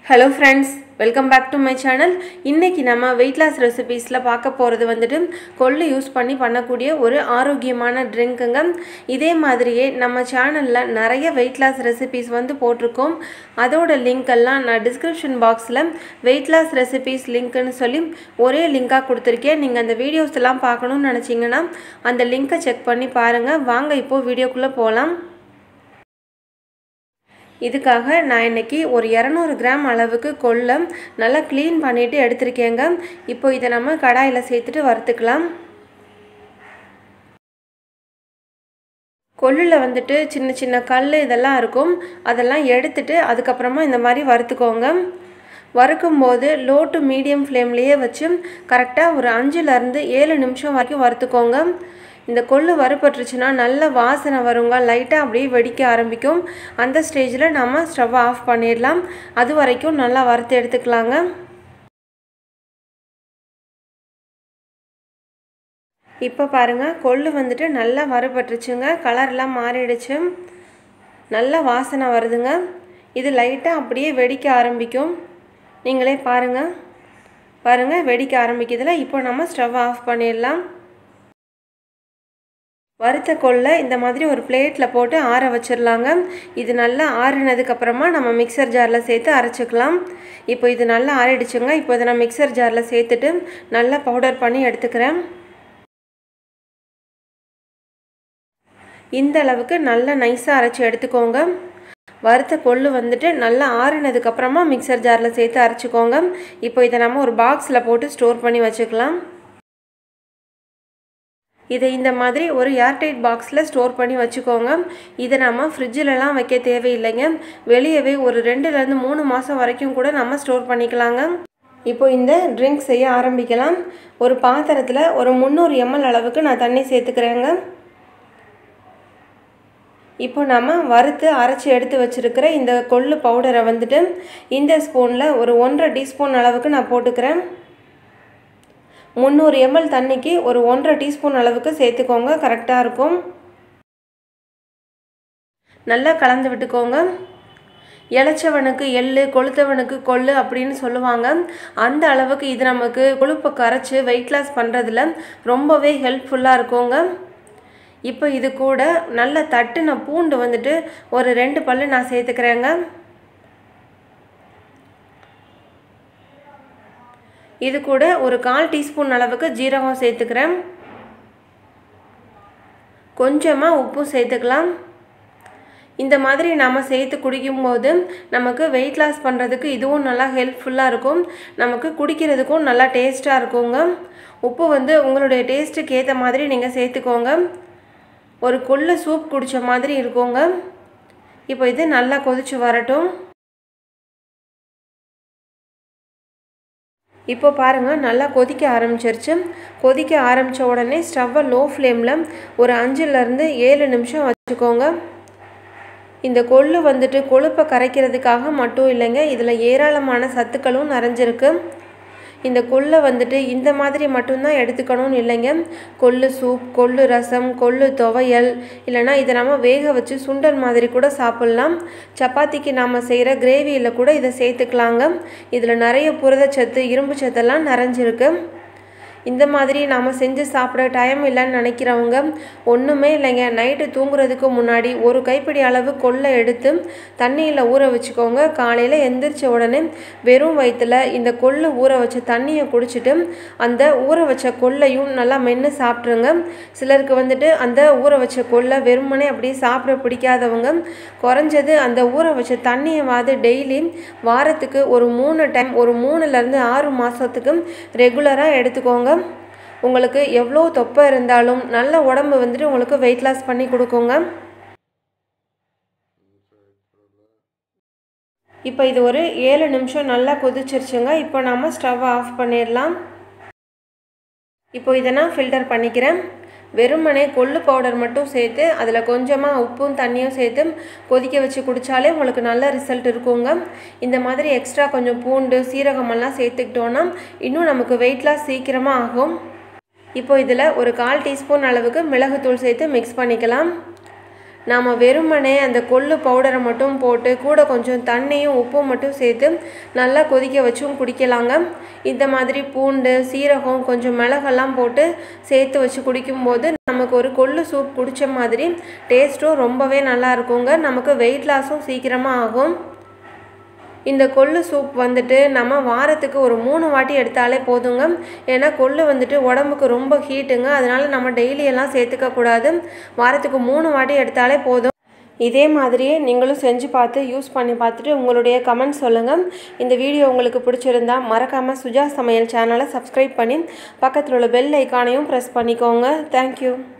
hello friends welcome back to my channel இன்றைக்கி நம்ம weight loss ரெசிபீஸில் பார்க்க போகிறது வந்துட்டு கொள்ளு யூஸ் பண்ணி பண்ணக்கூடிய ஒரு ஆரோக்கியமான ட்ரிங்க்குங்க இதே மாதிரியே நம்ம சேனலில் நிறைய வெயிட் லாஸ் ரெசிபீஸ் வந்து போட்டிருக்கோம் அதோட லிங்க் எல்லாம் நான் டிஸ்கிரிப்ஷன் பாக்ஸில் வெயிட் லாஸ் ரெசிபீஸ் லிங்க்குன்னு சொல்லி ஒரே லிங்காக கொடுத்துருக்கேன் நீங்கள் அந்த வீடியோஸ் எல்லாம் பார்க்கணுன்னு நினச்சிங்கன்னா அந்த லிங்க்கை செக் பண்ணி பாருங்கள் வாங்க இப்போது வீடியோக்குள்ளே போகலாம் இதுக்காக நான் இன்றைக்கி ஒரு இரநூறு கிராம் அளவுக்கு கொல்லை நல்லா க்ளீன் பண்ணிவிட்டு எடுத்திருக்கேங்க இப்போ இதை நம்ம கடாயில் சேர்த்துட்டு வறுத்துக்கலாம் கொல்லில் வந்துட்டு சின்ன சின்ன கல் இதெல்லாம் இருக்கும் அதெல்லாம் எடுத்துட்டு அதுக்கப்புறமா இந்த மாதிரி வறுத்துக்கோங்க வறுக்கும்போது லோ டு மீடியம் ஃப்ளேம்லேயே வச்சு கரெக்டாக ஒரு அஞ்சுலேருந்து ஏழு நிமிஷம் வரைக்கும் வறுத்துக்கோங்க இந்த கொள்ளு வறுப்பட்டுருச்சுன்னா நல்ல வாசனை வருங்க லைட்டாக அப்படியே வெடிக்க ஆரம்பிக்கும் அந்த ஸ்டேஜில் நம்ம ஸ்டவ் ஆஃப் பண்ணிடலாம் அது வரைக்கும் நல்லா வறுத்து எடுத்துக்கலாங்க இப்போ பாருங்கள் கொள்ளு வந்துட்டு நல்லா வறுபட்டுருச்சுங்க கலர்லாம் மாறிடுச்சு நல்ல வாசனை வருதுங்க இது லைட்டாக அப்படியே வெடிக்க ஆரம்பிக்கும் நீங்களே பாருங்கள் பாருங்கள் வெடிக்க ஆரம்பிக்கிறதுல இப்போ நம்ம ஸ்டவ் ஆஃப் பண்ணிடலாம் வறுத்த கொள்ளை இந்த மாதிரி ஒரு பிளேட்டில் போட்டு ஆற வச்சிடலாங்க இது நல்லா ஆறினதுக்கப்புறமா நம்ம மிக்சர் ஜாரில் சேர்த்து அரைச்சிக்கலாம் இப்போ இது நல்லா ஆறிடுச்சுங்க இப்போ இதை நான் மிக்சர் ஜாரில் சேர்த்துட்டு நல்லா பவுடர் பண்ணி எடுத்துக்கிறேன் இந்த அளவுக்கு நல்லா நைஸாக அரைச்சி எடுத்துக்கோங்க வறுத்த கொள்ளு வந்துட்டு நல்லா ஆறினதுக்கப்புறமா மிக்சர் ஜாரில் சேர்த்து அரைச்சிக்கோங்க இப்போ இதை நம்ம ஒரு பாக்ஸில் போட்டு ஸ்டோர் பண்ணி வச்சுக்கலாம் இதை இந்த மாதிரி ஒரு ஏர்டைட் பாக்ஸில் ஸ்டோர் பண்ணி வச்சுக்கோங்க இதை நம்ம ஃப்ரிட்ஜிலலாம் வைக்க தேவையில்லைங்க வெளியவே ஒரு ரெண்டுலேருந்து மூணு மாதம் வரைக்கும் கூட நம்ம ஸ்டோர் பண்ணிக்கலாங்க இப்போ இந்த ட்ரிங்க் செய்ய ஆரம்பிக்கலாம் ஒரு பாத்திரத்தில் ஒரு முந்நூறு எம்எல் அளவுக்கு நான் தண்ணி சேர்த்துக்கிறேங்க இப்போ நம்ம வறுத்து அரைச்சி எடுத்து வச்சுருக்கிற இந்த கொள்ளு பவுடரை வந்துட்டு இந்த ஸ்பூனில் ஒரு ஒன்றரை டீஸ்பூன் அளவுக்கு நான் போட்டுக்கிறேன் முந்நூறு எம்எல் தண்ணிக்கு ஒரு ஒன்றரை டீஸ்பூன் அளவுக்கு சேர்த்துக்கோங்க கரெக்டாக இருக்கும் நல்லா கலந்து விட்டுக்கோங்க இளைச்சவனுக்கு எள்ளு கொளுத்தவனுக்கு கொள்ளு அப்படின்னு சொல்லுவாங்க அந்த அளவுக்கு இது நமக்கு கொழுப்பை கரைச்சி வெயிட் லாஸ் பண்ணுறதுல ரொம்பவே ஹெல்ப்ஃபுல்லாக இருக்குங்க இப்போ இது கூட நல்ல தட்டுன பூண்டு வந்துட்டு ஒரு ரெண்டு பல்லு நான் சேர்த்துக்கிறேங்க இது கூட ஒரு கால் டீஸ்பூன் அளவுக்கு ஜீரகம் சேர்த்துக்கிறேன் கொஞ்சமாக உப்பும் சேர்த்துக்கலாம் இந்த மாதிரி நம்ம சேர்த்து குடிக்கும்போது நமக்கு வெயிட் லாஸ் பண்ணுறதுக்கு இதுவும் நல்லா ஹெல்ப்ஃபுல்லாக இருக்கும் நமக்கு குடிக்கிறதுக்கும் நல்லா டேஸ்ட்டாக இருக்குங்க உப்பு வந்து உங்களுடைய டேஸ்ட்டுக்கு ஏற்ற மாதிரி நீங்கள் சேர்த்துக்கோங்க ஒரு கொள்ளு சூப் குடித்த மாதிரி இருக்குங்க இப்போ இது நல்லா கொதிச்சு வரட்டும் இப்போ பாருங்கள் நல்லா கொதிக்க ஆரம்பிச்சிருச்சு கொதிக்க ஆரம்பித்த உடனே ஸ்டவ்வை லோ ஃப்ளேமில் ஒரு அஞ்சுலேருந்து ஏழு நிமிஷம் வச்சுக்கோங்க இந்த கொள்ளு வந்துட்டு கொழுப்பை கரைக்கிறதுக்காக மட்டும் இல்லைங்க இதில் ஏராளமான சத்துக்களும் நிறைஞ்சிருக்கு இந்த கொள்ளை வந்துட்டு இந்த மாதிரி மட்டும்தான் எடுத்துக்கணும்னு இல்லைங்க கொள்ளு சூப் கொள்ளு ரசம் கொள்ளு துவையல் இல்லைனா இதை நம்ம வேக வச்சு சுண்டல் மாதிரி கூட சாப்பிட்லாம் சப்பாத்திக்கு நாம் செய்கிற கிரேவியில் கூட இதை சேர்த்துக்கலாங்க இதில் நிறைய புரதச்சத்து இரும்பு சத்தெல்லாம் நிறைஞ்சிருக்கு இந்த மாதிரி நாம் செஞ்சு சாப்பிட டைம் இல்லைன்னு நினைக்கிறவங்க ஒன்றுமே இல்லைங்க நைட்டு தூங்குறதுக்கு முன்னாடி ஒரு கைப்பிடி அளவு கொள்ளை எடுத்து தண்ணியில் ஊற வச்சுக்கோங்க காலையில் எந்திரிச்ச உடனே வெறும் வயிற்றில் இந்த கொள்ளு ஊற வச்ச தண்ணியை குடிச்சிட்டு அந்த ஊற வச்ச கொள்ளையும் நல்லா மென்று சாப்பிட்ருங்க சிலருக்கு வந்துட்டு அந்த ஊற வச்ச கொள்ளை வெறுமனே அப்படியே சாப்பிட பிடிக்காதவங்க குறைஞ்சது அந்த ஊற வச்ச தண்ணியவாது டெய்லி வாரத்துக்கு ஒரு மூணு டைம் ஒரு மூணுலேருந்து ஆறு மாதத்துக்கு ரெகுலராக எடுத்துக்கோங்க உங்களுக்கு எவ்வளோ தொப்பை இருந்தாலும் நல்ல உடம்பு வந்துட்டு உங்களுக்கு வெயிட் லாஸ் பண்ணி கொடுக்குங்க இப்போ இது ஒரு ஏழு நிமிஷம் நல்லா கொதிச்சிருச்சுங்க இப்போ நாம் ஸ்டவ் ஆஃப் பண்ணிடலாம் இப்போ இதை நான் ஃபில்டர் பண்ணிக்கிறேன் வெறுமனே கொள்ளு பவுடர் மட்டும் சேர்த்து அதில் கொஞ்சமாக உப்பும் தண்ணியும் சேர்த்து கொதிக்க வச்சு குடித்தாலே உங்களுக்கு நல்ல ரிசல்ட் இருக்குங்க இந்த மாதிரி எக்ஸ்ட்ரா கொஞ்சம் பூண்டு சீரகமெல்லாம் சேர்த்துக்கிட்டோன்னா இன்னும் நமக்கு வெயிட் லாஸ் சீக்கிரமாக ஆகும் இப்போ இதில் ஒரு கால் டீஸ்பூன் அளவுக்கு மிளகுத்தூள் சேர்த்து மிக்ஸ் பண்ணிக்கலாம் நாம் வெறுமனே அந்த கொள்ளு பவுடரை மட்டும் போட்டு கூட கொஞ்சம் தண்ணியும் உப்பும் மட்டும் சேர்த்து நல்லா கொதிக்க வச்சும் குடிக்கலாங்க இந்த மாதிரி பூண்டு சீரகம் கொஞ்சம் மிளகெல்லாம் போட்டு சேர்த்து வச்சு குடிக்கும்போது நமக்கு ஒரு கொள்ளு சூப் குடித்த மாதிரி டேஸ்ட்டும் ரொம்பவே நல்லா இருக்குங்க நமக்கு வெயிட் லாஸும் சீக்கிரமாக ஆகும் இந்த கொள்ளு சூப் வந்துட்டு நம்ம வாரத்துக்கு ஒரு மூணு வாட்டி எடுத்தாலே போதுங்க ஏன்னா கொள்ளு வந்துட்டு உடம்புக்கு ரொம்ப ஹீட்டுங்க அதனால் நம்ம டெய்லியெல்லாம் சேர்த்துக்க கூடாது வாரத்துக்கு மூணு வாட்டி எடுத்தாலே போதும் இதே மாதிரியே நீங்களும் செஞ்சு பார்த்து யூஸ் பண்ணி பார்த்துட்டு உங்களுடைய கமெண்ட் சொல்லுங்கள் இந்த வீடியோ உங்களுக்கு பிடிச்சிருந்தா மறக்காமல் சுஜா சமையல் சேனலை சப்ஸ்கிரைப் பண்ணி பக்கத்தில் உள்ள பெல் ஐக்கானையும் ப்ரெஸ் பண்ணிக்கோங்க தேங்க்யூ